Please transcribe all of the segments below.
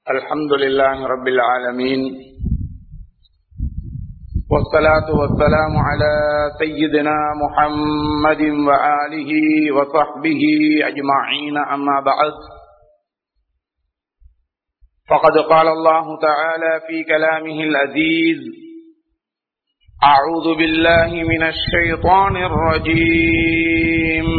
الحمد لله رب العالمين والصلاة والسلام على سيدنا محمد وآله وصحبه أجمعين أما بعد فقد قال الله تعالى في كلامه العزيز أعوذ بالله من الشيطان الرجيم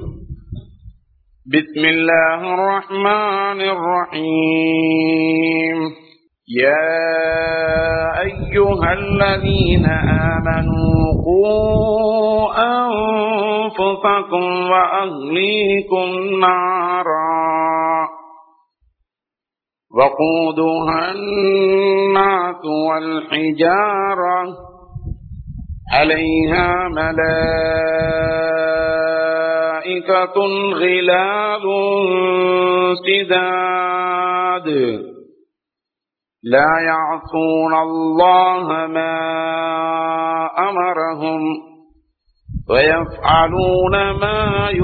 بسم الله الرحمن الرحيم يا أيها الذين آمنوا قوا أنفسكم وأهليكم نارا وقودها الناس والحجارة عليها ملائكة غلال سداد لا يعصون الله ما أمرهم ويفعلون ما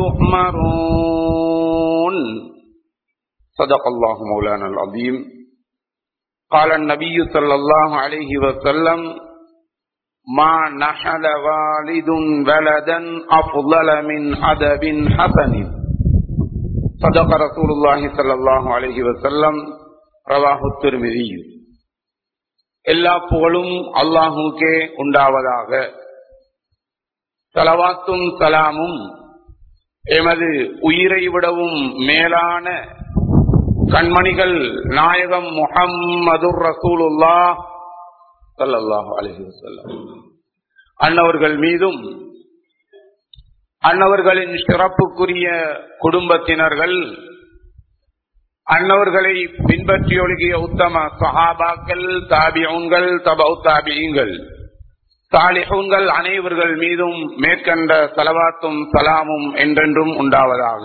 يؤمرون صدق الله مولانا العظيم قال النبي صلى الله عليه وسلم ما نحل والد ولدا أفضل من أدب حسن صدق رسول الله صلى الله عليه وسلم ரவாஹு திருமிதி எல்லா புகழும் அல்லாஹுக்கே உண்டாவதாக தலவாத்தும் சலாமும் எமது உயிரை விடவும் மேலான கண்மணிகள் நாயகம் முஹம்மதுர் ரசூலுல்லா சல்லாஹு அலஹி வசல்லம் அன்னவர்கள் மீதும் அன்னவர்களின் சிறப்புக்குரிய குடும்பத்தினர்கள் அன்னவர்களை பின்பற்றி ஒழுகிய உத்தம சஹாபாக்கள் தாபியங்கள் தபௌ தாபியங்கள் சாலிஹூன்கள் அனைவர்கள் மீதும் மேற்கண்ட தலவாத்தும் சலாமும் என்றென்றும் உண்டாவதாக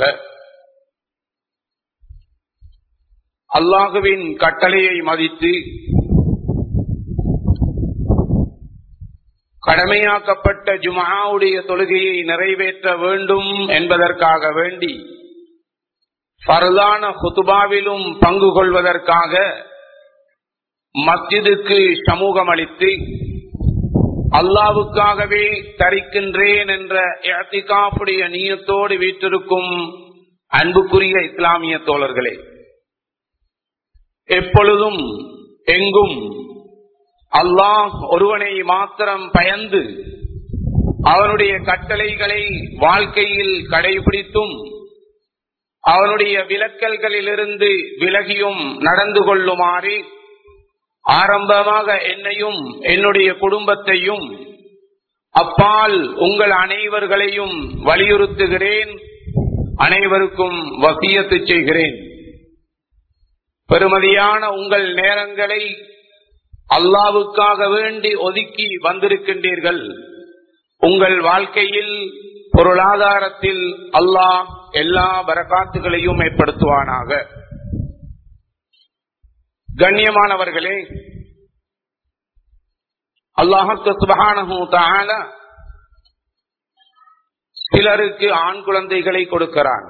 அல்லாஹுவின் கட்டளையை மதித்து கடமையாக்கப்பட்ட ஜுமாவுடைய தொழுகையை நிறைவேற்ற வேண்டும் என்பதற்காக வேண்டி பரதான குத்துபாவிலும் பங்கு கொள்வதற்காக மஸ்ஜிதுக்கு சமூகம் அளித்து அல்லாவுக்காகவே தரிக்கின்றேன் என்ற ஏத்திகாப்புடைய நீயத்தோடு வீட்டிருக்கும் அன்புக்குரிய இஸ்லாமிய தோழர்களே எப்பொழுதும் எங்கும் அல்லாஹ் ஒருவனை மாத்திரம் பயந்து அவனுடைய கட்டளைகளை வாழ்க்கையில் கடைபிடித்தும் அவனுடைய விலக்கல்களிலிருந்து விலகியும் நடந்து கொள்ளுமாறு ஆரம்பமாக என்னையும் என்னுடைய குடும்பத்தையும் அப்பால் உங்கள் அனைவர்களையும் வலியுறுத்துகிறேன் அனைவருக்கும் வசியத்து செய்கிறேன் பெருமதியான உங்கள் நேரங்களை அல்லாவுக்காக வேண்டி ஒதுக்கி வந்திருக்கின்றீர்கள் உங்கள் வாழ்க்கையில் பொருளாதாரத்தில் அல்லாஹ் எல்லா வரக்காத்துகளையும் ஏற்படுத்துவானாக கண்ணியமானவர்களே அல்லாஹத்து சுபகானு தால சிலருக்கு ஆண் குழந்தைகளை கொடுக்கிறான்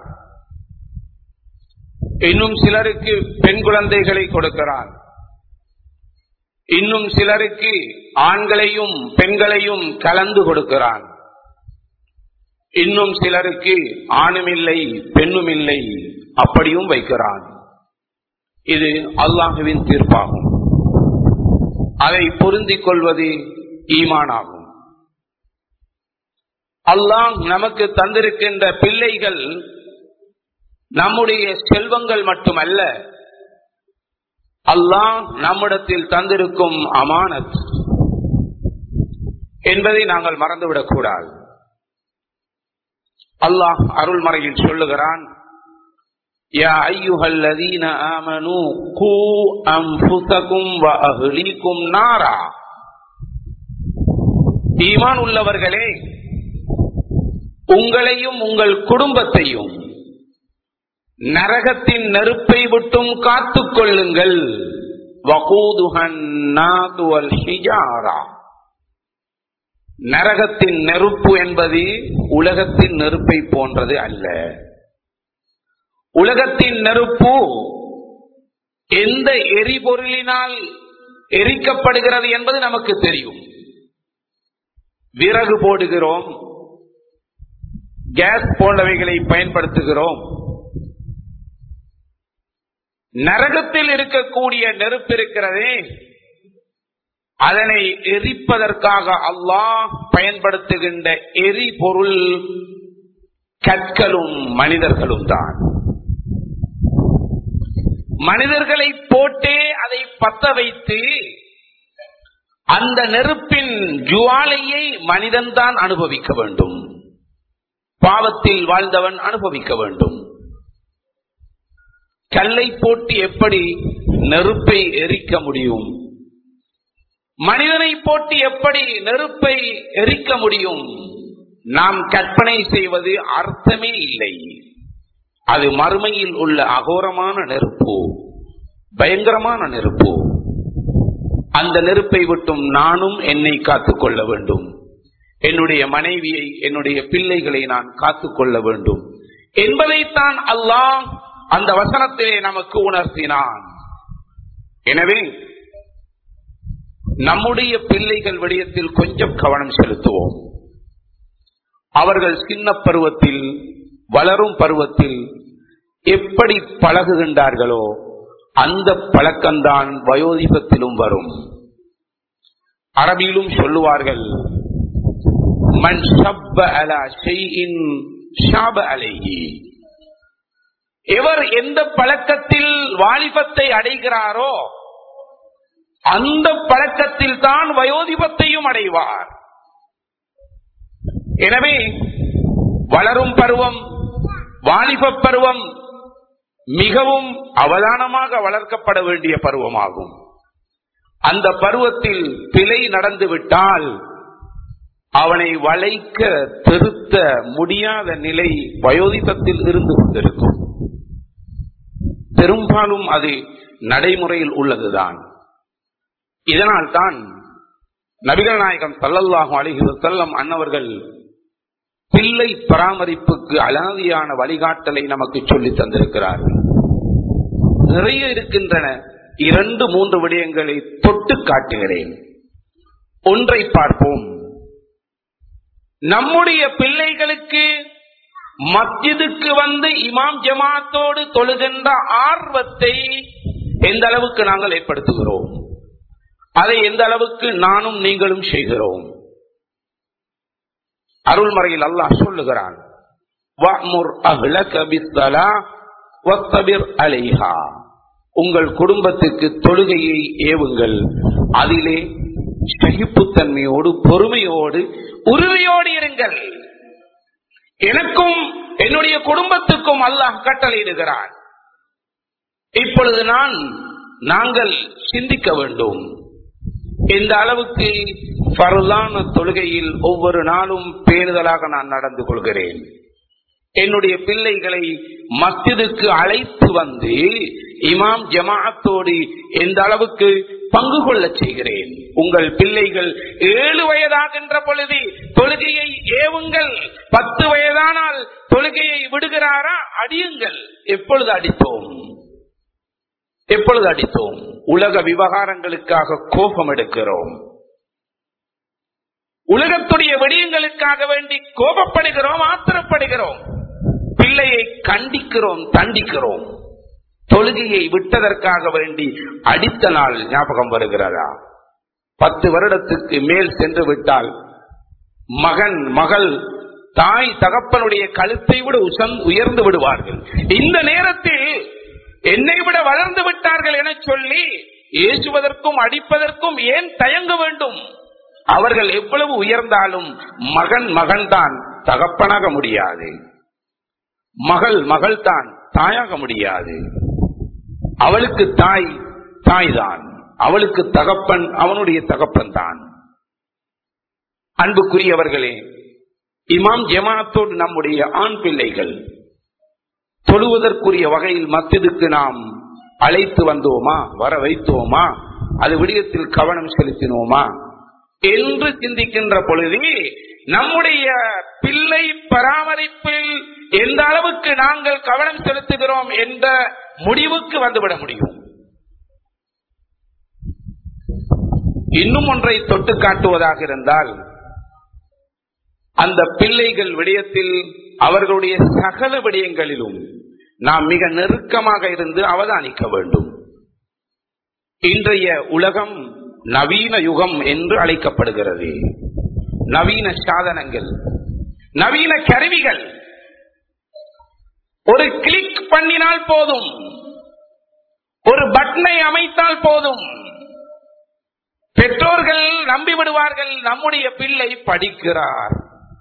இன்னும் சிலருக்கு பெண் குழந்தைகளை கொடுக்கிறான் இன்னும் சிலருக்கு ஆண்களையும் பெண்களையும் கலந்து கொடுக்கிறான் இன்னும் சிலருக்கு ஆணும் இல்லை பெண்ணும் இல்லை அப்படியும் வைக்கிறான் இது அல்லாஹுவின் தீர்ப்பாகும் அதை பொருந்திக் கொள்வது ஈமானாகும் அல்லாஹ் நமக்கு தந்திருக்கின்ற பிள்ளைகள் நம்முடைய செல்வங்கள் மட்டுமல்ல அல்லாஹ் நம்மிடத்தில் தந்திருக்கும் அமானத் என்பதை நாங்கள் மறந்துவிடக் கூடாது அல்லாஹ் அருள்மறையில் சொல்லுகிறான் ஈமான் உள்ளவர்களே உங்களையும் உங்கள் குடும்பத்தையும் நரகத்தின் நெருப்பை விட்டும் காத்துக் கொள்ளுங்கள் நரகத்தின் நெருப்பு என்பது உலகத்தின் நெருப்பை போன்றது அல்ல உலகத்தின் நெருப்பு எந்த எரிபொருளினால் எரிக்கப்படுகிறது என்பது நமக்கு தெரியும் விறகு போடுகிறோம் கேஸ் போன்றவைகளை பயன்படுத்துகிறோம் நரகத்தில் இருக்கக்கூடிய நெருப்பு இருக்கிறதே அதனை எரிப்பதற்காக அல்லாஹ் பயன்படுத்துகின்ற எரிபொருள் கற்களும் மனிதர்களும் தான் மனிதர்களை போட்டே அதை பத்த வைத்து அந்த நெருப்பின் ஜுவாலையை மனிதன்தான் அனுபவிக்க வேண்டும் பாவத்தில் வாழ்ந்தவன் அனுபவிக்க வேண்டும் கல்லை போட்டு எப்படி நெருப்பை எரிக்க முடியும் மனிதனை போட்டு எப்படி நெருப்பை எரிக்க முடியும் நாம் கற்பனை செய்வது அர்த்தமே இல்லை அது மறுமையில் உள்ள அகோரமான நெருப்பு பயங்கரமான நெருப்பு அந்த நெருப்பை விட்டும் நானும் என்னை காத்துக் கொள்ள வேண்டும் என்னுடைய மனைவியை என்னுடைய பிள்ளைகளை நான் காத்துக் கொள்ள வேண்டும் என்பதைத்தான் அல்லாஹ் அந்த வசனத்திலே நமக்கு உணர்த்தினான் எனவே நம்முடைய பிள்ளைகள் விடயத்தில் கொஞ்சம் கவனம் செலுத்துவோம் அவர்கள் சின்ன பருவத்தில் வளரும் பருவத்தில் எப்படி பழகுகின்றார்களோ அந்த பழக்கம்தான் வயோதிபத்திலும் வரும் அரபியிலும் சொல்லுவார்கள் மண் ஷப்ப அலா ஷைஇன் ஷாப அலைஹி எவர் எந்த பழக்கத்தில் வாலிபத்தை அடைகிறாரோ அந்த பழக்கத்தில் தான் வயோதிபத்தையும் அடைவார் எனவே வளரும் பருவம் வாலிப பருவம் மிகவும் அவதானமாக வளர்க்கப்பட வேண்டிய பருவமாகும் அந்த பருவத்தில் பிழை நடந்துவிட்டால் அவனை வளைக்க திருத்த முடியாத நிலை வயோதிபத்தில் இருந்து கொண்டிருக்கும் பெரும்பாலும் அது நடைமுறையில் உள்ளதுதான் இதனால் தான் நபிகள் நாயகம் சல்லல்லாஹு அலிஹி வசல்லம் அன்னவர்கள் பிள்ளை பராமரிப்புக்கு அலாதியான வழிகாட்டலை நமக்கு சொல்லி தந்திருக்கிறார்கள் நிறைய இருக்கின்றன இரண்டு மூன்று விடயங்களை தொட்டு காட்டுகிறேன் ஒன்றை பார்ப்போம் நம்முடைய பிள்ளைகளுக்கு மஸ்ஜிதுக்கு வந்து இமாம் ஜமாத்தோடு தொழுகின்ற ஆர்வத்தை எந்த அளவுக்கு நாங்கள் ஏற்படுத்துகிறோம் அதை எந்த அளவுக்கு நானும் நீங்களும் செய்கிறோம் அருள்மறையில் அல்லாஹ் சொல்லுகிறான் உங்கள் குடும்பத்துக்கு தொழுகையை ஏவுங்கள் அதிலே சகிப்புத்தன்மையோடு பொறுமையோடு உறுதியோடு இருங்கள் எனக்கும் என்னுடைய குடும்பத்துக்கும் அல்லாஹ் கட்டளையிடுகிறான் இப்பொழுது நான் நாங்கள் சிந்திக்க வேண்டும் இந்த அளவுக்கு பருளான தொழுகையில் ஒவ்வொரு நாளும் பேணுதலாக நான் நடந்து கொள்கிறேன் என்னுடைய பிள்ளைகளை மஸ்ஜிதுக்கு அழைத்து வந்து இமாம் ஜமாஅத்தோடு எந்த அளவுக்கு பங்கு கொள்ள செய்கிறேன் உங்கள் பிள்ளைகள் ஏழு வயதாகின்ற பொழுது தொழுகையை ஏவுங்கள் பத்து வயதானால் தொழுகையை விடுகிறாரா அடியுங்கள் எப்பொழுது அடித்தோம் எப்பொழுது அடித்தோம் உலக விவகாரங்களுக்காக கோபம் எடுக்கிறோம் உலகத்துடைய விடயங்களுக்காக வேண்டி கோபப்படுகிறோம் ஆத்திரப்படுகிறோம் பிள்ளையை கண்டிக்கிறோம் தண்டிக்கிறோம் தொழுகையை விட்டதற்காக வேண்டி அடித்த நாள் ஞாபகம் வருகிறதா பத்து வருடத்துக்கு மேல் சென்று விட்டால் மகன் மகள் தாய் தகப்பனுடைய கழுத்தை விட உசம் உயர்ந்து விடுவார்கள் இந்த நேரத்தில் என்னை விட வளர்ந்து விட்டார்கள் என சொல்லி ஏசுவதற்கும் அடிப்பதற்கும் ஏன் தயங்க வேண்டும் அவர்கள் எவ்வளவு உயர்ந்தாலும் மகன் மகன்தான் தகப்பனாக முடியாது மகள் மகள் தான் தாயாக முடியாது அவளுக்கு தாய் தாய் தான் அவளுக்கு தகப்பன் அவனுடைய தகப்பன் தான் அன்புக்குரியவர்களே இமாம் ஜமாத்தோடு நம்முடைய ஆண் பிள்ளைகள் தொழுவதற்குரிய வகையில் மத்திதுக்கு நாம் அழைத்து வந்தோமா வர வைத்தோமா அது விடயத்தில் கவனம் செலுத்தினோமா என்று சிந்திக்கின்ற பொழுது நம்முடைய பிள்ளை பராமரிப்பில் எந்த அளவுக்கு நாங்கள் கவனம் செலுத்துகிறோம் என்ற முடிவுக்கு வந்துவிட முடியும் இன்னும் ஒன்றை தொட்டு காட்டுவதாக இருந்தால் அந்த பிள்ளைகள் விடயத்தில் அவர்களுடைய சகல விடயங்களிலும் நாம் மிக நெருக்கமாக இருந்து அவதானிக்க வேண்டும் இன்றைய உலகம் நவீன யுகம் என்று அழைக்கப்படுகிறது நவீன சாதனங்கள் நவீன கருவிகள் ஒரு கிளிக் பண்ணினால் போதும் ஒரு பட்டனை அமைத்தால் போதும் பெற்றோர்கள் நம்பி விடுவார்கள் நம்முடைய பிள்ளை படிக்கிறார்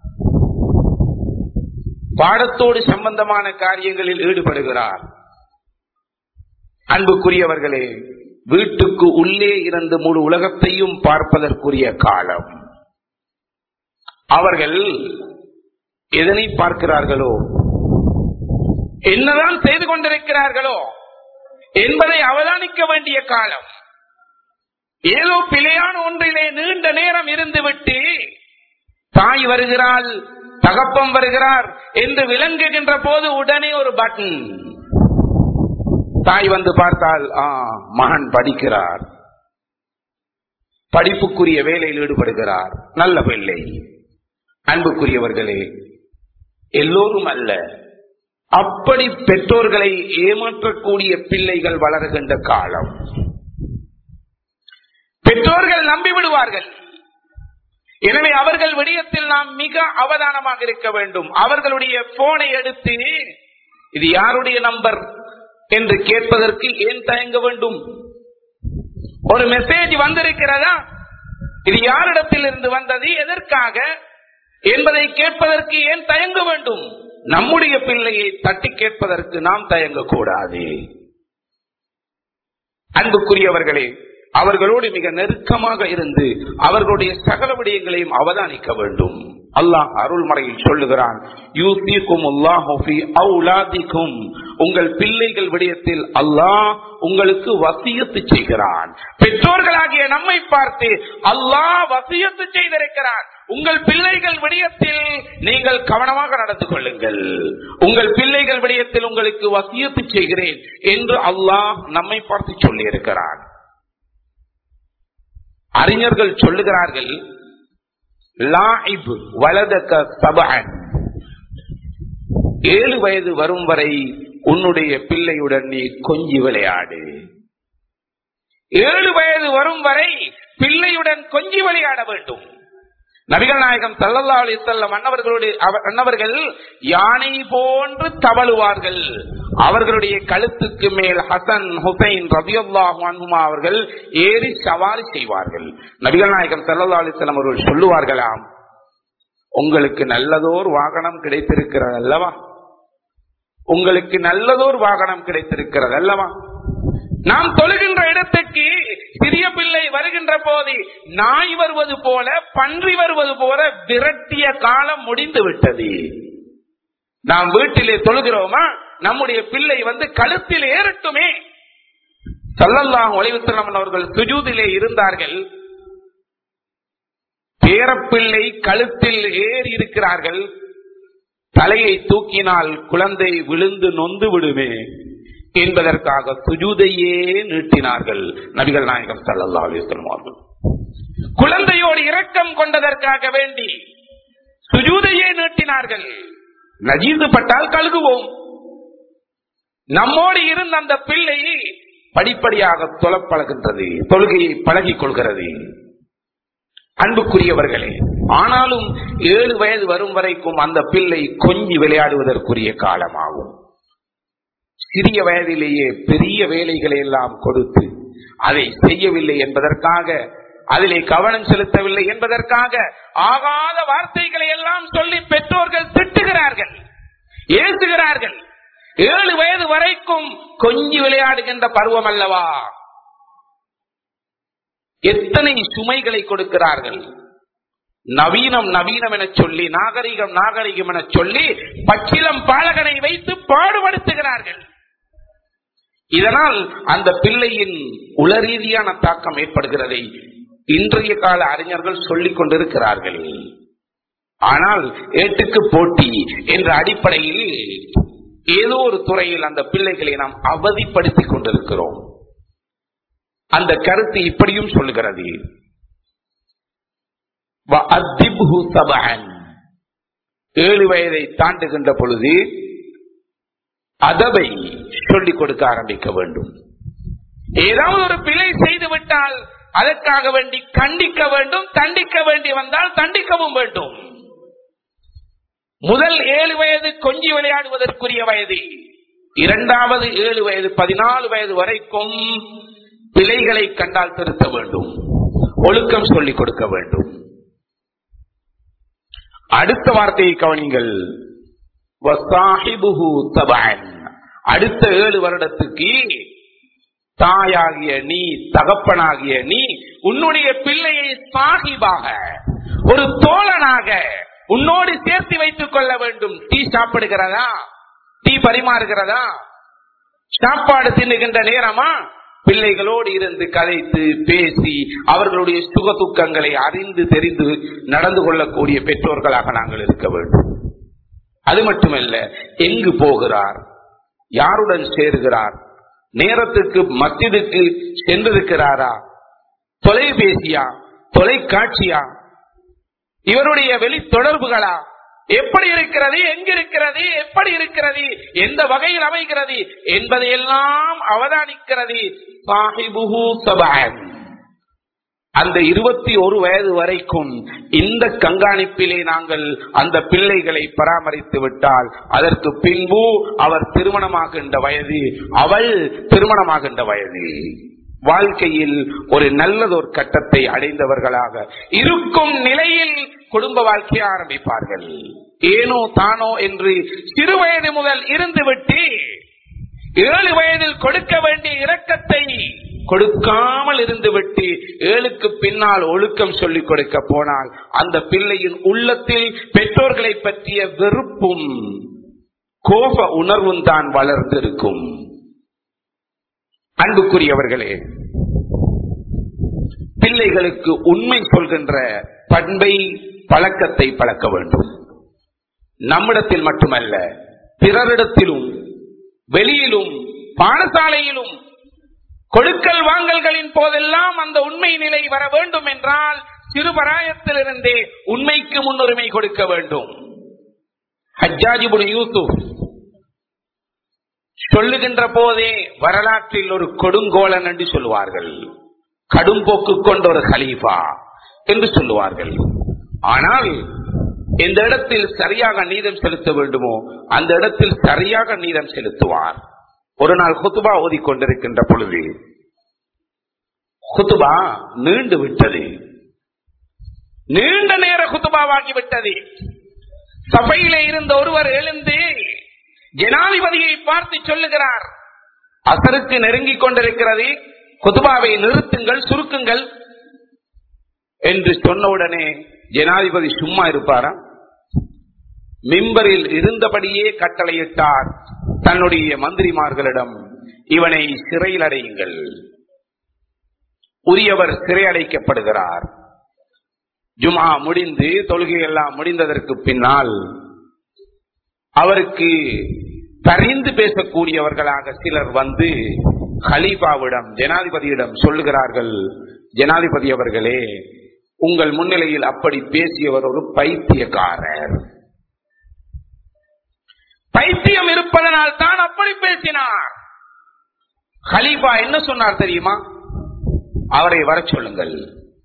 பாடத்தோடு சம்பந்தமான காரியங்களில் ஈடுபடுகிறார் அன்புக்குரியவர்களே வீட்டுக்கு உள்ளே இருந்து முழு உலகத்தையும் பார்ப்பதற்குரிய காலம் அவர்கள் எதனை பார்க்கிறார்களோ என்னதான் செய்து கொண்டிருக்கிறார்களோ என்பதை அவதானிக்க வேண்டிய காலம் ஏதோ பிழையான ஒன்றிலே நீண்ட நேரம் இருந்துவிட்டு தாய் வருகிறாள் தகப்பம் வருகிறார் என்று விளங்குகின்ற போது உடனே ஒரு பட்டன் தாய் வந்து பார்த்தால் ஆ மகன் படிக்கிறார் படிப்புக்குரிய வேலையில் ஈடுபடுகிறார் நல்ல பிள்ளை அன்புக்குரியவர்களே எல்லோரும் அல்ல அப்படி பெற்றோர்களை ஏமாற்றக்கூடிய பிள்ளைகள் வளர்கின்ற காலம் பெற்றோர்கள் நம்பி விடுவார்கள் எனவே அவர்கள் விடயத்தில் நாம் மிக அவதானமாக இருக்க வேண்டும் அவர்களுடைய போனை எடுத்து இது யாருடைய நம்பர் என்று கேட்பதற்கு ஏன் தயங்க வேண்டும் ஒரு மெசேஜ் வந்திருக்கிறதா இது யாரிடத்தில் இருந்து வந்தது எதற்காக என்பதை கேட்பதற்கு ஏன் தயங்க வேண்டும் நம்முடைய பிள்ளையை தட்டி கேட்பதற்கு நாம் தயங்கக்கூடாது அன்புக்குரியவர்களே அவர்களோடு மிக நெருக்கமாக இருந்து அவர்களுடைய சகல விடயங்களையும் அவதானிக்க வேண்டும் அல்லாஹ் அருள்மறையில் சொல்லுகிறான் உங்கள் பிள்ளைகள் விடயத்தில் அல்லாஹ் உங்களுக்கு வசியத்து செய்கிறான் பெற்றோர்களாகிய நம்மை பார்த்து அல்லாஹ் வசியத்து செய்திருக்கிறான் உங்கள் பிள்ளைகள் விடயத்தில் நீங்கள் கவனமாக நடந்து கொள்ளுங்கள் உங்கள் பிள்ளைகள் விடயத்தில் உங்களுக்கு வசியத்து செய்கிறேன் என்று அல்லாஹ் நம்மை பார்த்து சொல்லி இருக்கிறான் அறிஞர்கள் சொல்லுகிறார்கள் வலதக்க சபன் ஏழு வயது வரும் வரை உன்னுடைய பிள்ளையுடன் நீ கொஞ்சி விளையாடு ஏழு வயது வரும் வரை பிள்ளையுடன் கொஞ்சி விளையாட வேண்டும் நபிகள் நாயகம் சல்லல்லா அலி செல்லம் அன்னவர்களோடு அன்னவர்கள் யானை போன்று தவழுவார்கள் அவர்களுடைய கழுத்துக்கு மேல் ஹசன் ஹுசைன் ரபியுல்லாஹு அன்ஹுமா அவர்கள் ஏறி சவாரி செய்வார்கள் நபிகள் நாயகம் சல்லல்லா அலி செல்லம் அவர்கள் சொல்லுவார்களாம் உங்களுக்கு நல்லதோர் வாகனம் கிடைத்திருக்கிறது அல்லவா உங்களுக்கு நல்லதோர் வாகனம் கிடைத்திருக்கிறது அல்லவா நாம் தொழுகின்ற இடத்துக்கு சிறிய பிள்ளை வருகின்ற போது நாய் வருவது போல பன்றி வருவது போல விரட்டிய காலம் முடிந்து விட்டது நாம் வீட்டிலே தொழுகிறோமா நம்முடைய பிள்ளை வந்து கழுத்தில் ஏறட்டுமே சல்லல்லாஹ் ஒளிவுத்தலம் அவர்கள் சுஜூதிலே இருந்தார்கள் பேரப்பிள்ளை கழுத்தில் ஏறி இருக்கிறார்கள் தலையை தூக்கினால் குழந்தை விழுந்து நொந்து விடுமே என்பதற்காக சுஜூதையே நீட்டினார்கள் நபிகள் நாயகம் சல்லா அலிஸ்லாம் அவர்கள் குழந்தையோடு இரக்கம் கொண்டதற்காக வேண்டி சுஜூதையே நீட்டினார்கள் நஜீது பட்டால் கழுகுவோம் நம்மோடு இருந்த அந்த பிள்ளை படிப்படியாக தொலை பழகின்றது தொழுகையை பழகிக் கொள்கிறது அன்புக்குரியவர்களே ஆனாலும் ஏழு வயது வரும் வரைக்கும் அந்த பிள்ளை கொஞ்சி விளையாடுவதற்குரிய காலமாகும் சிறிய வயதிலேயே பெரிய வேலைகளை எல்லாம் கொடுத்து அதை செய்யவில்லை என்பதற்காக அதிலே கவனம் செலுத்தவில்லை என்பதற்காக ஆகாத வார்த்தைகளை எல்லாம் சொல்லி பெற்றோர்கள் திட்டுகிறார்கள் ஏசுகிறார்கள் ஏழு வயது வரைக்கும் கொஞ்சி விளையாடுகின்ற பருவம் அல்லவா எத்தனை சுமைகளை கொடுக்கிறார்கள் நவீனம் நவீனம் என சொல்லி நாகரிகம் நாகரிகம் என சொல்லி பச்சிலம் பாலகனை வைத்து பாடுபடுத்துகிறார்கள் இதனால் அந்த பிள்ளையின் உளரீதியான தாக்கம் ஏற்படுகிறதை இன்றைய கால அறிஞர்கள் சொல்லிக் கொண்டிருக்கிறார்கள் ஆனால் ஏட்டுக்கு போட்டி என்ற அடிப்படையில் ஏதோ ஒரு துறையில் அந்த பிள்ளைகளை நாம் அவதிப்படுத்திக் கொண்டிருக்கிறோம் அந்த கருத்து இப்படியும் சொல்லுகிறது வஅத்திப்ஹு சபஅன். ஏழு வயதை தாண்டுகின்ற பொழுது அதவை சொல்லிக் கொடுக்க ஆரம்பிக்க வேண்டும் ஏதாவது ஒரு பிழை செய்து விட்டால் அதற்காக வேண்டி கண்டிக்க வேண்டும் தண்டிக்க வேண்டி வந்தால் தண்டிக்கவும் வேண்டும் முதல் ஏழு வயது கொஞ்சி விளையாடுவதற்குரிய வயது இரண்டாவது ஏழு வயது பதினாலு வயது வரைக்கும் பிழைகளை கண்டால் திருத்த வேண்டும் ஒழுக்கம் சொல்லிக் கொடுக்க வேண்டும் அடுத்த வார்த்தையை கவனிங்கள் வசாஹிபுஹு தபஅன். அடுத்த ஏழு வருடத்துக்கு தாயாகிய நீ தகப்பனாகிய நீ உன்னுடைய பிள்ளையை சாகிபாக ஒரு தோழனாக உன்னோடு சேர்த்து வைத்துக் கொள்ள வேண்டும் டீ சாப்பிடுகிறதா டீ பரிமாறுகிறதா சாப்பாடு தின்னுகின்ற நேரமா பிள்ளைகளோடு இருந்து கதைத்து பேசி அவர்களுடைய சுக துக்கங்களை அறிந்து தெரிந்து நடந்து கொள்ளக்கூடிய பெற்றோர்களாக நாங்கள் இருக்க வேண்டும் அது மட்டுமல்ல எங்கு போகிறார் யாருடன் சேருகிறார் நேரத்துக்கு மத்தியதுக்கு சென்றிருக்கிறாரா தொலைபேசியா தொலைக்காட்சியா இவருடைய வெளி தொடர்புகளா எப்படி இருக்கிறது எங்க இருக்கிறது எப்படி இருக்கிறது எந்த வகையில் அமைகிறது என்பதையெல்லாம் அவதானிக்கிறது சாஹிபுஹு சபஅன். அந்த இருபத்தி ஒரு வயது வரைக்கும் இந்த கண்காணிப்பிலே நாங்கள் அந்த பிள்ளைகளை பராமரித்து விட்டால் அதற்கு பின்பு அவர் திருமணமாகின்ற வயது அவள் திருமணமாகின்ற வயது வாழ்க்கையில் ஒரு நல்லதொரு கட்டத்தை அடைந்தவர்களாக இருக்கும் நிலையில் குடும்ப வாழ்க்கையை ஆரம்பிப்பார்கள் ஏனோ தானோ என்று சிறு வயது முதல் இருந்துவிட்டு ஏழு வயதில் கொடுக்க வேண்டிய இரக்கத்தை கொடுக்காமல் இருந்துவிட்டு ஏழுக்கு பின்னால் ஒழுக்கம் சொல்லிக் கொடுக்க போனால் அந்த பிள்ளையின் உள்ளத்தில் பெற்றோர்களை பற்றிய வெறுப்பும் கோப உணர்வும் தான் வளர்ந்திருக்கும் அன்புக்குரியவர்களே பிள்ளைகளுக்கு உண்மை சொல்கின்ற பண்பை பழக்கத்தை பழக்க வேண்டும் நம்மிடத்தில் மட்டுமல்ல பிறரிடத்திலும் வெளியிலும் பாடசாலையிலும் கொடுக்கல் வாங்கல்களின் போதெல்லாம் அந்த உண்மை நிலை வர வேண்டும் என்றால் சிறுபராயத்திலிருந்தே உண்மைக்கு முன்னுரிமை கொடுக்க வேண்டும் ஹஜ்ஜாஜிபுன் யூசுப் சொல்லுகின்ற போதே வரலாற்றில் ஒரு கொடுங்கோலன் என்று சொல்லுவார்கள் கடும்போக்கு கொண்ட ஒரு ஹலீஃபா என்று சொல்லுவார்கள் ஆனால் எந்த இடத்தில் சரியாக நீதம் செலுத்த வேண்டுமோ அந்த இடத்தில் சரியாக நீதம் செலுத்துவார் ஒரு நாள் குத்துபா ஓதிக்கொண்டிருக்கின்ற பொழுது குத்துபா நீண்டு விட்டது நீண்ட நேர குத்துபாவாகி விட்டது சபையிலே இருந்த ஒருவர் எழுந்து ஜனாதிபதியை பார்த்து சொல்லுகிறார் அசருக்கு நெருங்கிக் கொண்டிருக்கிறது குத்துபாவை நிறுத்துங்கள் சுருக்குங்கள் என்று சொன்னவுடனே ஜனாதிபதி சும்மா இருப்பாரா மிம்பரில் இருந்தபடியே கட்டளையிட்டார் தன்னுடைய மந்திரிமார்களிடம் இவனை சிறையில் அடையுங்கள் உரியவர் சிறை அடைக்கப்படுகிறார் ஜுமா முடிந்து தொழுகை எல்லாம் முடிந்ததற்கு பின்னால் அவருக்கு பரிந்து பேசக்கூடியவர்களாக சிலர் வந்து ஹலீஃபாவிடம் ஜனாதிபதியிடம் சொல்லுகிறார்கள் ஜனாதிபதி அவர்களே உங்கள் முன்னிலையில் அப்படி பேசியவர் ஒரு பைத்தியக்காரர் பைத்தியம் இருப்பதனால் தான் அப்படி பேசினார் ஹலீஃபா என்ன சொன்னார் தெரியுமா அவரை வர சொல்லுங்கள்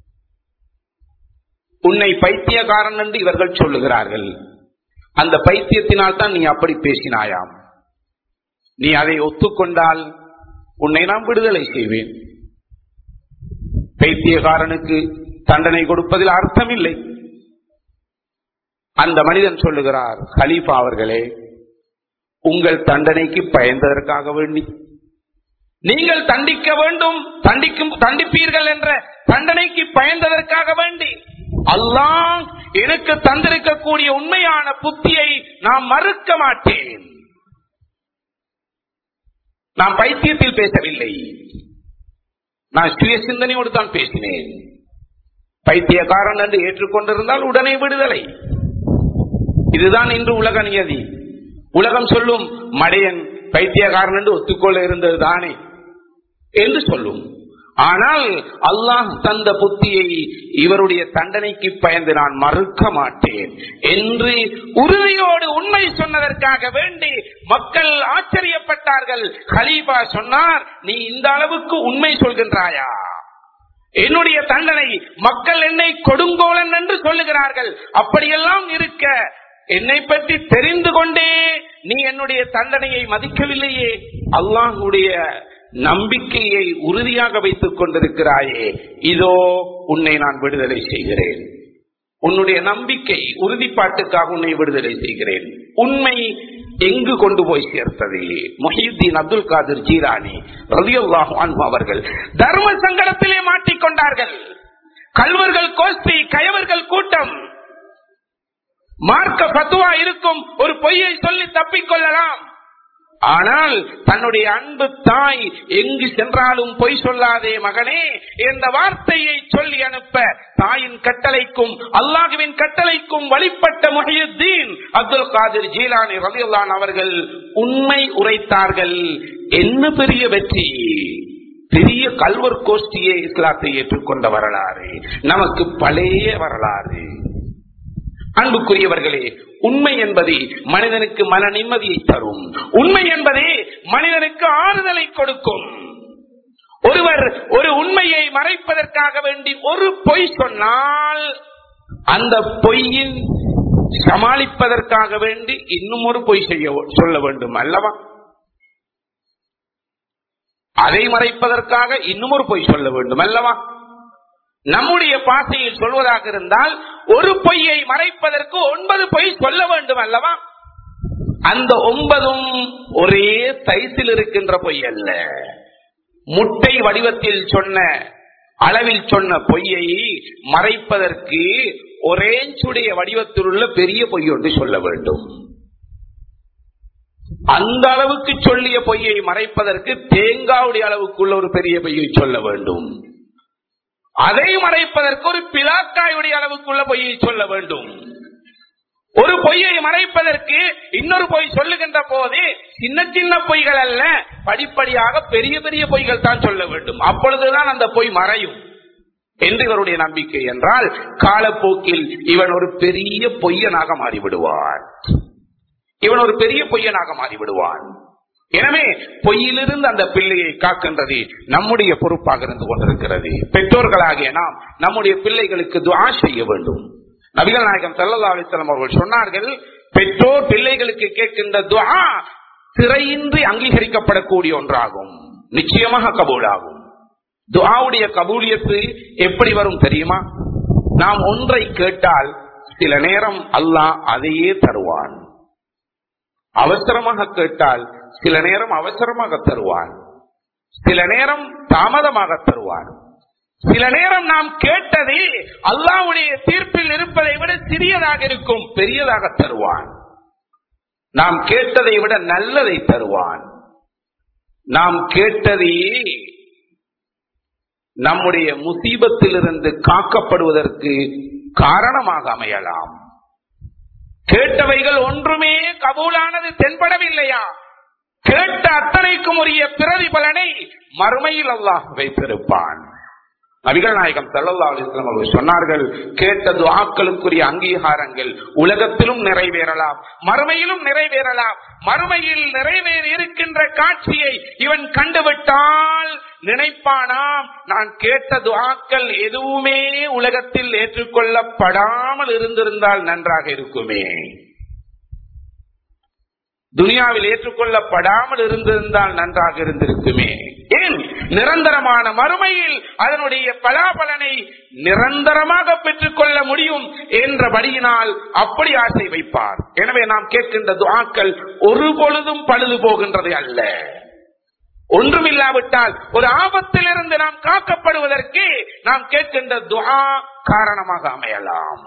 உன்னை பைத்தியக்காரன் என்று இவர்கள் சொல்லுகிறார்கள் அந்த பைத்தியத்தினால் தான் நீ அப்படி பேசினாயாம் நீ அதை ஒத்துக்கொண்டால் உன்னை நான் விடுதலை செய்வேன் பைத்தியக்காரனுக்கு தண்டனை கொடுப்பதில் அர்த்தம் இல்லை அந்த மனிதன் சொல்லுகிறார் ஹலீஃபா அவர்களே உங்கள் தண்டனைக்கு பயந்ததற்காக வேண்டி நீங்கள் தண்டிக்க வேண்டும் தண்டிக்கும் தண்டிப்பீர்கள் என்ற தண்டனைக்கு பயந்ததற்காக வேண்டி அல்லாஹ் எனக்கு தந்திருக்கக்கூடிய உண்மையான புத்தியை நான் மறுக்க மாட்டேன் நான் பைத்தியத்தில் பேசவில்லை நான் சுய சிந்தனையோடு தான் பேசினேன் பைத்தியக்காரன் என்று ஏற்றுக்கொண்டிருந்தால் உடனே விடுதலை இதுதான் இன்று உலக நியதி உலகம் சொல்லும் மடையன் பைத்தியக்காரன் என்று ஒத்துக்கொள்ள இருந்தது தானே என்று சொல்லும் ஆனால் அல்லாஹ் தந்த புத்தியை இவருடைய தண்டனைக்கு பயந்து நான் மறுக்க மாட்டேன் என்று உறுதியோடு உண்மை சொன்னதற்காக வேண்டி மக்கள் ஆச்சரியப்பட்டார்கள் ஹலீபா சொன்னார் நீ இந்த அளவுக்கு உண்மை சொல்கின்றாயா என்னுடைய தண்டனை மக்கள் என்னை கொடுங்கோலன் என்று சொல்லுகிறார்கள் அப்படியெல்லாம் இருக்க என்னை பற்றி தெரிந்து கொண்டே நீ என்னுடைய தண்டனையை மதிக்கவில்லையே அல்லாஹுடைய நம்பிக்கையை உறுதியாக வைத்துக் கொண்டிருக்கிறாயே இதோ உன்னை நான் விடுதலை செய்கிறேன் உன்னுடைய நம்பிக்கை உறுதிப்பாட்டுக்காக உன்னை விடுதலை செய்கிறேன் உண்மை எங்கு கொண்டு போய் சேர்த்தது மொஹியுத்தீன் அப்துல் காதிர் ஜீரானி ரலியல்லாஹு அன்ஹு அவர்கள் தர்ம சங்கடத்திலே மாட்டிக்கொண்டார்கள் கல்வர்கள் கோஷ்டி கயவர்கள் கூட்டம் மார்க்க பத்துவா இருக்கும் ஒரு பொய்யை சொல்லி தப்பிக்கொள்ளலாம் ஆனால் தன்னுடைய அன்பு தாய் எங்கு சென்றாலும் பொய் சொல்லாதே மகனே என்ற வார்த்தையை சொல்லி அனுப்ப தாயின் கட்டளைக்கும் அல்லாஹுவின் கட்டளைக்கும் வழிபட்ட முஹியுத்தீன் அப்துல் காதிர் ஜீலானி ரலியல்லான் அவர்கள் உண்மை உரைத்தார்கள் என்ன பெரிய வெற்றி பெரிய கல்வர் கோஷ்டியே இஸ்லாத்தை ஏற்றுக்கொண்ட வரலாறு நமக்கு பழைய வரலாறு அன்புக்குரியவர்களே உண்மை என்பது மனிதனுக்கு மன நிம்மதியை தரும் உண்மை என்பதே மனிதனுக்கு ஆறுதலை கொடுக்கும் ஒருவர் ஒரு உண்மையை மறைப்பதற்காக வேண்டி ஒரு பொய் சொன்னால் அந்த பொய்யின் சமாளிப்பதற்காக வேண்டி இன்னும் ஒரு பொய் செய்ய சொல்ல வேண்டும் அல்லவா அதை மறைப்பதற்காக இன்னும் ஒரு பொய் சொல்ல வேண்டும் அல்லவா நம்முடைய பாசையில் சொல்வதாக இருந்தால் ஒரு பொய்யை மறைப்பதற்கு ஒன்பது பொய் சொல்ல வேண்டும் அல்லவா அந்த ஒன்பதும் ஒரே தைசில் இருக்கின்ற பொய் அல்ல முட்டை வடிவத்தில் சொன்ன அளவில் சொன்ன பொய்யை மறைப்பதற்கு ஒரேஞ்சுடைய வடிவத்தில் உள்ள பெரிய பொய் ஒன்று சொல்ல வேண்டும் அந்த அளவுக்கு சொல்லிய பொய்யை மறைப்பதற்கு தேங்காவுடைய அளவுக்குள்ள ஒரு பெரிய பொய்யை சொல்ல வேண்டும் அதை மறைப்பதற்கு ஒரு பிளாக்காயுடைய அளவுக்குள்ள பொய்யை சொல்ல வேண்டும் ஒரு பொய்யை மறைப்பதற்கு இன்னொரு பொய் சொல்லுகின்ற போது சின்ன சின்ன பொய்கள் அல்ல படிப்படியாக பெரிய பெரிய பொய்கள் தான் சொல்ல வேண்டும் அப்பொழுதுதான் அந்த பொய் மறையும் என்று இவருடைய நம்பிக்கை என்றால் காலப்போக்கில் இவன் ஒரு பெரிய பொய்யனாக மாறிவிடுவான் இவன் ஒரு பெரிய பொய்யனாக மாறிவிடுவான் எனவே பொய்யிலிருந்து அந்த பிள்ளையை காக்கின்றது நம்முடைய பொறுப்பாக இருந்து கொண்டிருக்கிறது பெற்றோர்களாகிய நாம் நம்முடைய பிள்ளைகளுக்கு துவா செய்ய வேண்டும் நபிகள் நாயகம் சல்லா அலிஸ்லாம் அவர்கள் சொன்னார்கள் பெற்றோர் பிள்ளைகளுக்கு கேட்கின்ற துவா திரையின்றி அங்கீகரிக்கப்படக்கூடிய ஒன்றாகும் நிச்சயமாக கபூலாகும் துவாவுடைய கபூலியத்து எப்படி வரும் தெரியுமா நாம் ஒன்றை கேட்டால் சில நேரம் அல்லாஹ் அதையே தருவான் அவசரமாக கேட்டால் சில நேரம் அவசரமாக தருவான் சில நேரம் தாமதமாக தருவான் சில நேரம் நாம் கேட்டது அல்லாவுடைய தீர்ப்பில் இருப்பதை விட சிறியதாக இருக்கும் பெரியதாக தருவான் நாம் கேட்டதை விட நல்லதை தருவான் நாம் கேட்டதை நம்முடைய முசீபத்திலிருந்து காக்கப்படுவதற்கு காரணமாக அமையலாம் கேட்டவைகள் ஒன்றுமே கபூலானது தென்படவில்லையா கேட்ட அத்தனைக்கும் உரிய பிரதிபலனை மறுமையில் அல்லாஹ் வைத்திருப்பான் நபிகள் நாயகம் சல்லா அலிஸ்லாம் அவர்கள் சொன்னார்கள் கேட்ட துவாக்களுக்குரிய அங்கீகாரங்கள் உலகத்திலும் நிறைவேறலாம் மறுமையிலும் நிறைவேறலாம் மறுமையில் நிறைவேற இருக்கின்ற காட்சியை இவன் கண்டுவிட்டால் நினைப்பானாம் நான் கேட்ட துவாக்கள் எதுவுமே உலகத்தில் ஏற்றுக்கொள்ளப்படாமல் இருந்திருந்தால் நன்றாக இருக்குமே துனியாவில் ஏற்றுக்கொள்ளப்படாமல் இருந்திருந்தால் நன்றாக இருந்திருக்குமே ஏன் நிரந்தரமான மறுமையில் அதனுடைய பலாபலனை நிரந்தரமாக பெற்றுக்கொள்ள முடியும் என்றபடியினால் அப்படி ஆசை வைப்பார் எனவே நாம் கேட்கின்ற துவாக்கள் ஒரு பொழுதும் பழுது போகின்றது அல்ல ஒன்றுமில்லாவிட்டால் ஒரு ஆபத்திலிருந்து நாம் காக்கப்படுவதற்கு நாம் கேட்கின்ற துவா காரணமாக அமையலாம்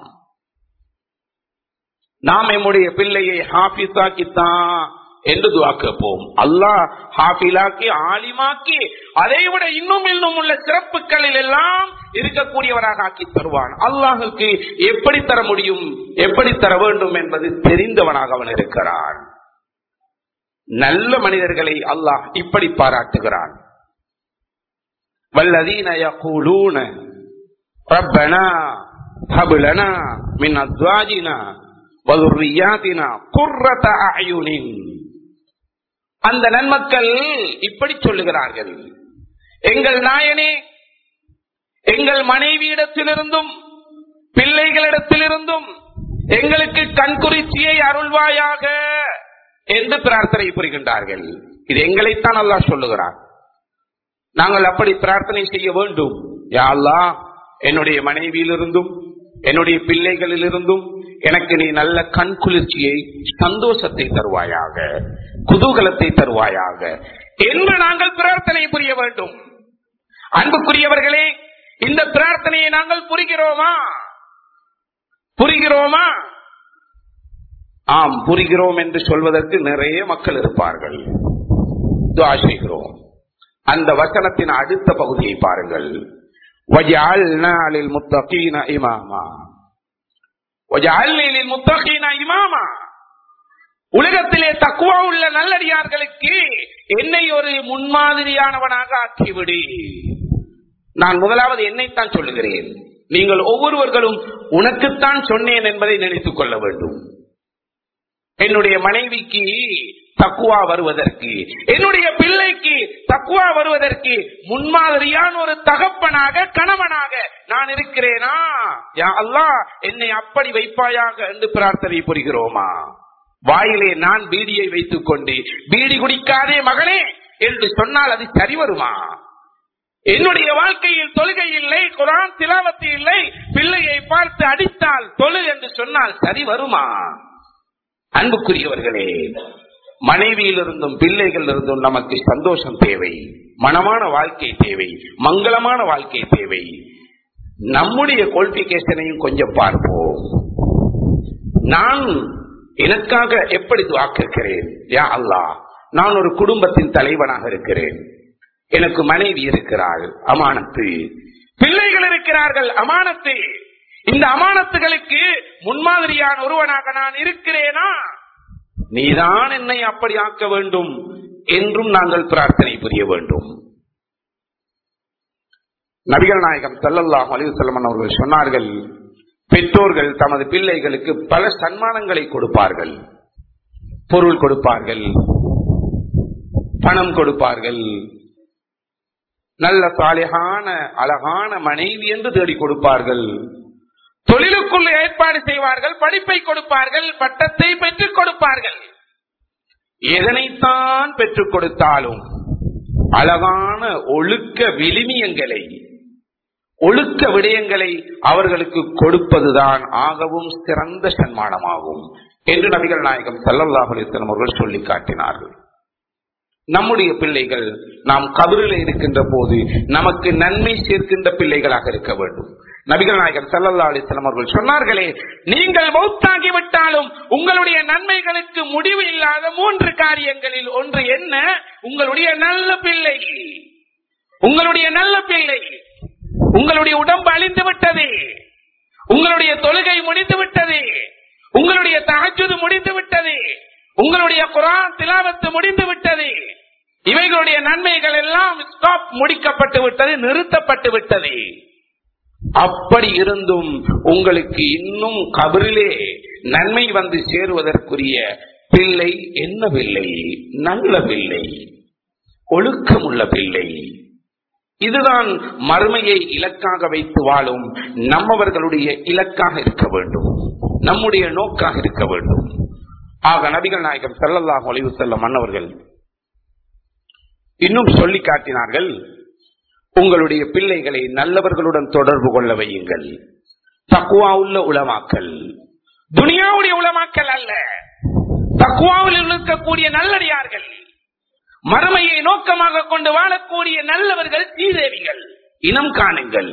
நாம் நம்முடைய பிள்ளையை ஹாபிஸாக்கித்தான் என்று துவா கேட்போம் அல்லாஹ் ஹாஃபிலாக்கி ஆலிமாக்கி அதை விட இன்னும் இன்னும் உள்ள சிறப்புகளில் எல்லாம் இருக்கக்கூடியவராக ஆக்கி தருவான் அல்லாஹுக்கு எப்படி தர முடியும் எப்படி தர வேண்டும் என்பது தெரிந்தவனாக அவன் இருக்கிறான் நல்ல மனிதர்களை அல்லாஹ் இப்படி பாராட்டுகிறான் والذين يقولون ربنا هب لنا من ازواجنا وذرياتنا قرة اعين அந்த நன்மக்கள் இப்படி சொல்லுகிறார்கள் எங்கள் நாயனே எங்கள் மனைவியிடத்திலிருந்தும் பிள்ளைகளிடத்திலிருந்தும் எங்களுக்கு கண்குறிச்சியை அருள்வாயாக என்று பிரார்த்தனை புரிகின்றார்கள் இது எங்களைத்தான் அல்லாஹ் சொல்லுகிறார் நாங்கள் அப்படி பிரார்த்தனை செய்ய வேண்டும் யா அல்லாஹ் என்னுடைய மனைவியிலிருந்தும் என்னுடைய பிள்ளைகளிலிருந்தும் எனக்கு நீ நல்ல கண் குளிர்ச்சியை சந்தோஷத்தை தருவாயாக குதூகலத்தை தருவாயாக என்று நாங்கள் பிரார்த்தனை புரிய வேண்டும் அன்புக்குரியவர்களே இந்த பிரார்த்தனையை நாங்கள் புரிகிறோமா புரிகிறோமா ஆம் புரிகிறோம் என்று சொல்வதற்கு நிறைய மக்கள் இருப்பார்கள் துஆ செய்கிறோம் அந்த வசனத்தின் அடுத்த பகுதியை பாருங்கள் وَجَعَلْنَا لِلْمُتَّقِينَ إِمَامًا وَجَعَلْنِي لِلْمُتَّقِينَ إِمَامًا உலகத்திலே தக்குவா உள்ள நல்லடியார்களுக்கு என்னை ஒரு முன்மாதிரியானவனாக ஆக்கிவிடு நான் முதலாவது என்னைத்தான் சொல்லுகிறேன் நீங்கள் ஒவ்வொருவர்களும் உனக்குத்தான் சொன்னேன் என்பதை நினைத்துக் கொள்ள வேண்டும் என்னுடைய மனைவிக்கு தக்குவா வருவதற்கு என்னுடைய பிள்ளைக்கு தக்குவா வருவதற்கு முன்மாதிரியான ஒரு தகப்பனாக கணவனாக நான் இருக்கிறேனா யா அல்லாஹ் என்னை அப்படி வைப்பாயாக என்று பிரார்த்தனை புரிகிறோமா வாயிலே நான் பீடியை வைத்துக் கொண்டு பீடி குடிக்காதே மகனே என்று சொன்னால் அது சரி வருமா என்னுடைய வாழ்க்கையில் தொழுகை இல்லை குரான் திலாவத்து இல்லை பிள்ளையை பார்த்து அடித்தால் தொழு என்று சொன்னால் சரி வருமா அன்புக்குரியவர்களே மனைவியிலிருந்தும் பிள்ளைகள் இருந்தும் நமக்கு சந்தோஷம் தேவை மனமான வாழ்க்கை தேவை மங்களமான வாழ்க்கை தேவை நம்முடைய குவாலிபிகேஷனையும் கொஞ்சம் பார்ப்போம் நான் எனக்காக எப்படி துவா கேட்கிறேன் யா அல்லாஹ் நான் ஒரு குடும்பத்தின் தலைவனாக இருக்கிறேன் எனக்கு மனைவி இருக்கிறாள் அமானத்து பிள்ளைகள் இருக்கிறார்கள் அமானத்து இந்த அமானத்துகளுக்கு முன்மாதிரியான ஒருவனாக நான் இருக்கிறேனா நீதான் என்னை அப்படி ஆக்க வேண்டும் என்றும் நாங்கள் பிரார்த்தனை புரிய வேண்டும் நபிகள் நாயகம் ஸல்லல்லாஹு அலைஹி வஸல்லம் அவர்கள் சொன்னார்கள் பெற்றோர்கள் தமது பிள்ளைகளுக்கு பல சன்மானங்களை கொடுப்பார்கள் பொருள் கொடுப்பார்கள் பணம் கொடுப்பார்கள் நல்ல சாலிகான அழகான மனைவி என்று தேடி கொடுப்பார்கள் தொழிலுக்குள் ஏற்பாடு செய்வார்கள் படிப்பை கொடுப்பார்கள் பட்டத்தை பெற்றுக் கொடுப்பார்கள் எதனைத்தான் பெற்றுக் கொடுத்தாலும் அழகான ஒழுக்க விளிமியங்களை ஒழுக்க விடயங்களை அவர்களுக்கு கொடுப்பதுதான் ஆகவும் சிறந்த சன்மானமாகும் என்று நபிகள் நாயகம் சல்லல்லாஹு அலைஹி வஸல்லம் அவர்கள் சொல்லி காட்டினார்கள் நம்முடைய பிள்ளைகள் நாம் கபரில் இருக்கின்ற போது நமக்கு நன்மை சேர்க்கின்ற பிள்ளைகளாக இருக்க வேண்டும் நபிகள் நாயகம் சல்லல்லா அலிஸ்லாம் அவர்கள் சொன்னார்களே நீங்கள் மௌத்தாகி விட்டாலும் உங்களுடைய நன்மைகளுக்கு முடிவு இல்லாத மூன்று காரியங்களில் ஒன்று என்ன உங்களுடைய நல்ல பிள்ளை உங்களுடைய நல்ல பிள்ளை உங்களுடைய உடம்பு அழிந்து விட்டது உங்களுடைய தொழுகை முடிந்து விட்டது உங்களுடைய தகச்சுது முடிந்து விட்டது உங்களுடைய குரான் திலாவத்து முடிந்து விட்டது இவைகளுடைய நன்மைகள் எல்லாம் ஸ்டாப் முடிக்கப்பட்டு விட்டது நிறுத்தப்பட்டு விட்டது அப்படி இருந்தும் உங்களுக்கு இன்னும் கபரிலே நன்மை வந்து சேருவதற்குரிய பிள்ளை என்ன பிள்ளை நல்ல பிள்ளை ஒழுக்கமுள்ள பிள்ளை இதுதான் மறுமையை இலக்காக வைத்து வாழும் நம்மவர்களுடைய இலக்காக இருக்க வேண்டும் நம்முடைய நோக்காக இருக்க வேண்டும் ஆக நபிகள் நாயகம் செல்லல்லாஹ் ஒளிவு செல்ல மன்னவர்கள் இன்னும் சொல்லி காட்டினார்கள் உங்களுடைய பிள்ளைகளை நல்லவர்களுடன் தொடர்பு கொள்ள வையுங்கள் தக்குவா உள்ள உளமாக்கல் துனியாவுடைய உளமாக்கல் அல்ல தக்குவாவில் இருக்கக்கூடிய நல்லடியார்கள் மறுமையை நோக்கமாக கொண்டு வாழக்கூடிய நல்லவர்கள் சீதேவிகள் இனம் காணுங்கள்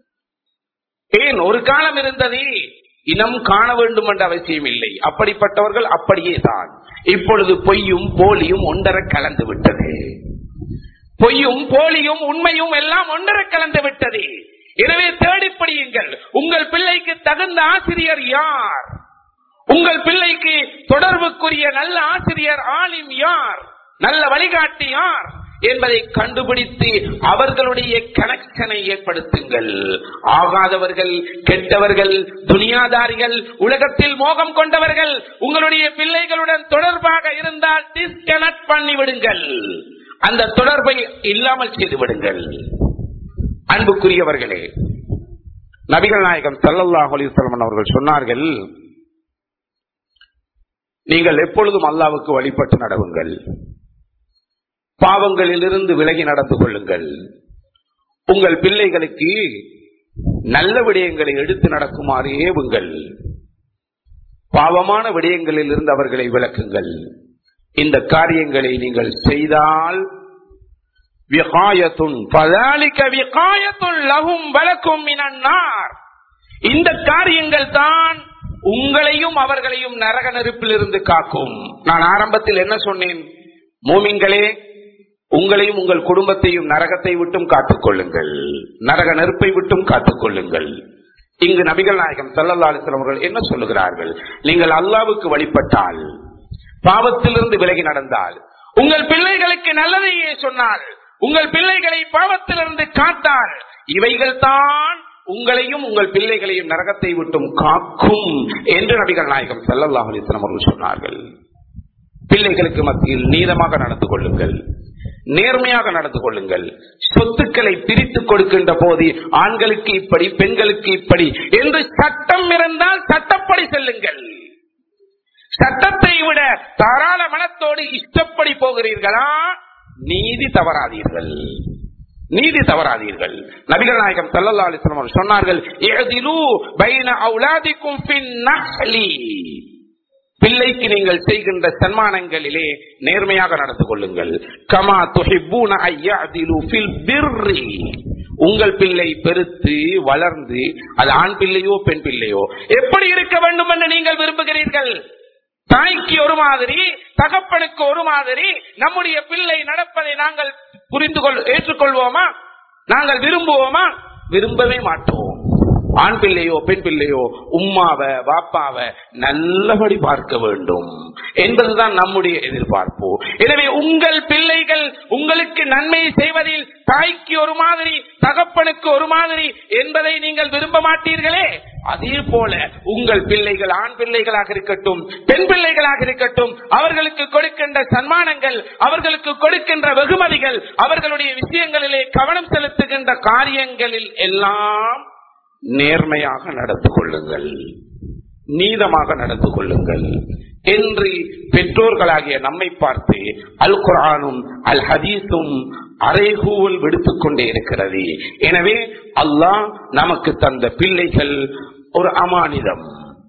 ஏன் ஒரு காலம் இருந்தது இனம் காண வேண்டும் என்ற அவசியம் இல்லை அப்படிப்பட்டவர்கள் அப்படியே தான் இப்பொழுது பொய்யும் போலியும் ஒன்றர கலந்து விட்டது பொய்யும் போலியும் உண்மையும் எல்லாம் ஒன்றர கலந்து விட்டது எனவே தேடிப்படியுங்கள் உங்கள் பிள்ளைக்கு தகுந்த ஆசிரியர் யார் உங்கள் பிள்ளைக்கு தொடர்புக்குரிய நல்ல ஆசிரியர் ஆலிம் யார் நல்ல வழிகாட்டி யார் என்பதை கண்டுபிடித்து அவர்களுடைய கனெக்ஷனை ஏற்படுத்துங்கள் ஆகாதவர்கள் கெட்டவர்கள் துனியாதாரிகள் உலகத்தில் மோகம் கொண்டவர்கள் உங்களுடைய பிள்ளைகளுடன் தொடர்பாக இருந்தால் டிஸ்கனெக்ட் பண்ணி விடுங்கள் அந்த தொடர்பை இல்லாமல் செய்து விடுங்கள் அன்புக்குரியவர்களே நபிகள் நாயகம் சல்லல்லாஹு அலைஹி வஸல்லம் அவர்கள் சொன்னார்கள் நீங்கள் எப்பொழுதும் அல்லாவுக்கு வழிபட்டு நடவுங்கள் பாவங்களிலிருந்து விலகி நடந்து கொள்ளுங்கள் உங்கள் பிள்ளைகளுக்கு நல்ல விடயங்களை எடுத்து நடக்குமாறு ஏவுங்கள் பாவமான விடயங்களில் இருந்து அவர்களை விளக்குங்கள் இந்த காரியங்களை நீங்கள் செய்தால் விகாயத்துன் பதாலிக்க விகாயத்துன் லகும் வலக்கும் மினன்னார் இந்த காரியங்கள் தான் உங்களையும் அவர்களையும் நரக நெருப்பில் இருந்து காக்கும் நான் ஆரம்பத்தில் என்ன சொன்னேன் மூமிங்களே உங்களையும் உங்கள் குடும்பத்தையும் நரகத்தை விட்டும் காத்துக் கொள்ளுங்கள் நரக நெருப்பை விட்டும் காத்துக் கொள்ளுங்கள் இங்கு நபிகள் நாயகம் சல்லல்லா அலிஸ்லாம் அவர்கள் என்ன சொல்லுகிறார்கள் நீங்கள் அல்லாவுக்கு வழிபட்டால் பாவத்திலிருந்து விலகி நடந்தால் உங்கள் பிள்ளைகளுக்கு நல்லதையே சொன்னால் உங்கள் பிள்ளைகளை பாவத்திலிருந்து காத்தால் இவைகள் தான் உங்களையும் உங்கள் பிள்ளைகளையும் நரகத்தை விட்டும் காக்கும் என்று நபிகள் நாயகம் சல்லல்லாஹ் அலிஸ்லாம் அவர்கள் சொன்னார்கள் பிள்ளைகளுக்கு மத்தியில் நீதமாக நடந்து கொள்ளுங்கள் நேர்மையாக நடந்து கொள்ளுங்கள் சொத்துக்களை பிரித்துக் கொடுக்கின்ற போது ஆண்களுக்கு இப்படி பெண்களுக்கு இப்படி என்று சட்டம் இருந்தால் சட்டப்படி செல்லுங்கள் சட்டத்தை விட தாராள மனத்தோடு இஷ்டப்படி போகிறீர்களா நீதி தவறாதீர்கள் நீதி தவறாதீர்கள் நபிகள் நாயகம் சல்லல்லா அலிஸ்லாம் அவர்கள் சொன்னார்கள் "இஅ்திலூ பைன அவுலாதிக்கும் ஃபின் நஹ்லி." பிள்ளைக்கு நீங்கள் செய்கின்ற சன்மானங்களிலே நேர்மையாக நடந்து கொள்ளுங்கள் கமா துஹிப்பூன ஐயஅதிலு ஃபில் பிர்ரி உங்கள் பிள்ளை பெருத்து வளர்ந்து அது ஆண் பிள்ளையோ பெண் பிள்ளையோ எப்படி இருக்க வேண்டும் என்று நீங்கள் விரும்புகிறீர்கள் தாய்க்கு ஒரு மாதிரி தகப்பனுக்கு ஒரு மாதிரி நம்முடைய பிள்ளை நடப்பதை நாங்கள் புரிந்து கொள் ஏற்றுக்கொள்வோமா நாங்கள் விரும்புவோமா விரும்பவே மாட்டோம் ஆண் பிள்ளையோ பெண் பிள்ளையோ உம்மாவ வாப்பாவ நல்லபடி பார்க்க வேண்டும் என்பதுதான் நம்முடைய எதிர்பார்ப்பு எனவே உங்கள் பிள்ளைகள் உங்களுக்கு நன்மை செய்வதில் தாய்க்கு ஒரு மாதிரி தகப்பனுக்கு ஒரு மாதிரி என்பதை நீங்கள் விரும்ப மாட்டீர்களே அதே போல உங்கள் பிள்ளைகள் ஆண் பிள்ளைகளாக இருக்கட்டும் பெண் பிள்ளைகளாக இருக்கட்டும் அவர்களுக்கு கொடுக்கின்ற சன்மானங்கள் அவர்களுக்கு கொடுக்கின்ற வெகுமதிகள் அவர்களுடைய விஷயங்களிலே கவனம் செலுத்துகின்ற காரியங்களில் எல்லாம் நேர்மையாக நடந்து கொள்ளுங்கள் நீதமாக நடந்து கொள்ளுங்கள் என்று பெற்றோர்களாகிய நம்மை பார்த்து அல் குரானும் அல் ஹதீஸும் அரைகூவல் விடுத்துக் கொண்டே இருக்கிறது எனவே அல்லாஹ் நமக்கு தந்த பிள்ளைகள் ஒரு அமானிதம்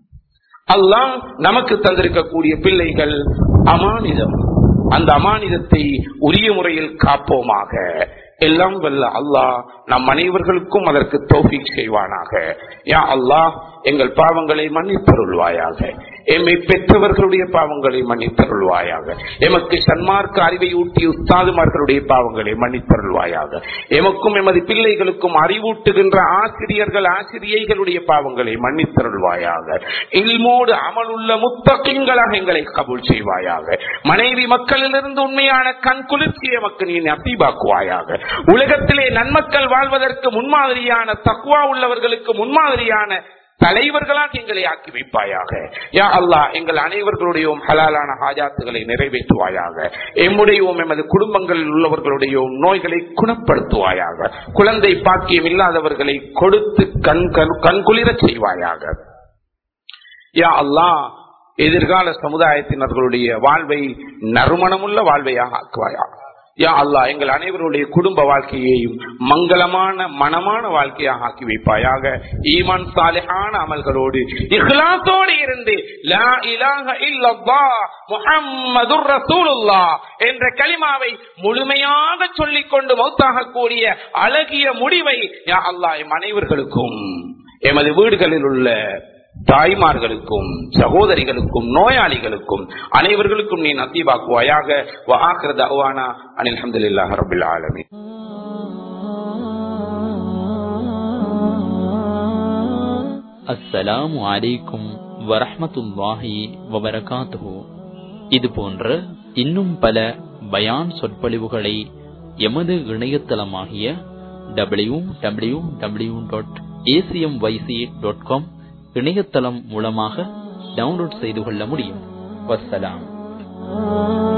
அல்லாஹ் நமக்கு தந்திருக்கக்கூடிய பிள்ளைகள் அமானிதம் அந்த அமானிதத்தை உரிய முறையில் காப்போமாக எல்லாம் வல்ல அல்லாஹ் நம் அனைவர்களுக்கும் அதற்கு தோஃபிக் செய்வானாக யா அல்லாஹ் எங்கள் பாவங்களை மன்னித்தருள்வாயாக எம்மை பெற்றவர்களுடைய பாவங்களை மன்னித்தருள்வாயாக எமக்கு சன்மார்க்க அறிவை ஊட்டிய உஸ்தாதுமார்களுடைய பாவங்களை மன்னித்தருள்வாயாக எமக்கும் எமது பிள்ளைகளுக்கும் அறிவூட்டுகின்ற ஆசிரியர்கள் ஆசிரியைகளுடைய பாவங்களை மன்னித்தருள்வாயாக இல்மோடு அமலுள்ள முத்தகிங்களாக எங்களை கபூல் செய்வாயாக மனைவி மக்களிலிருந்து உண்மையான கண் குளிர்ச்சி எமக்கு நீ நசீபாக்குவாயாக உலகத்திலே நன்மக்கள் வாழ்வதற்கு முன்மாதிரியான தக்குவா உள்ளவர்களுக்கு முன்மாதிரியான தலைவர்களாக எங்களை ஆக்கி வைப்பாயாக யா அல்லாஹ் எங்கள் அனைவர்களுடைய ஹலாலான ஹாஜாத்துகளை நிறைவேற்றுவாயாக எம்முடையவும் எமது குடும்பங்களில் உள்ளவர்களுடைய நோய்களை குணப்படுத்துவாயாக குழந்தை பாக்கியம் இல்லாதவர்களை கொடுத்து கண் கண்குளிரச் செய்வாயாக யா அல்லாஹ் எதிர்கால சமுதாயத்தினர்களுடைய வாழ்வை நறுமணமுள்ள வாழ்வையாக ஆக்குவாயாக யா அல்லாஹ் எங்கள் அனைவருடைய குடும்ப வாழ்க்கையையும் மங்களமான மனமான வாழ்க்கையாக ஆக்கி வைப்பாயாக ஈமான் சாலிஹான அமல்களோடு இஹ்லாசோடு இருந்து லா இலாஹ இல்லல்லாஹ் முஹம்மதுர் ரசூலுல்லாஹ் என்ற கலிமாவை முழுமையாக சொல்லிக் கொண்டு மௌத்தாகக்கூடிய அழகிய முடிவை யா அல்லாஹ் எம் அனைவர்களுக்கும் எமது வீடுகளில் உள்ள தாய்மார்களுக்கும் சகோதரிகளுக்கும் நோயாளிகளுக்கும் அனைவர்களுக்கும் நீ நத்தீபாக்குவாயாக வாக்குறது அவானா அனில் அஹமதுல்லாஹ் ரபுல் ஆலமி அஸ்ஸலாமு அலைக்கும் வரஹமத்துல்லாஹி வபரகாத்துஹு இது போன்ற இன்னும் பல பயான் சொற்பொழிவுகளை எமது இணையதளமாகிய W W W dot ACM YC dot com இணையதளம் மூலமாக டவுன்லோட் செய்து கொள்ள முடியும் வஸ்ஸலாம்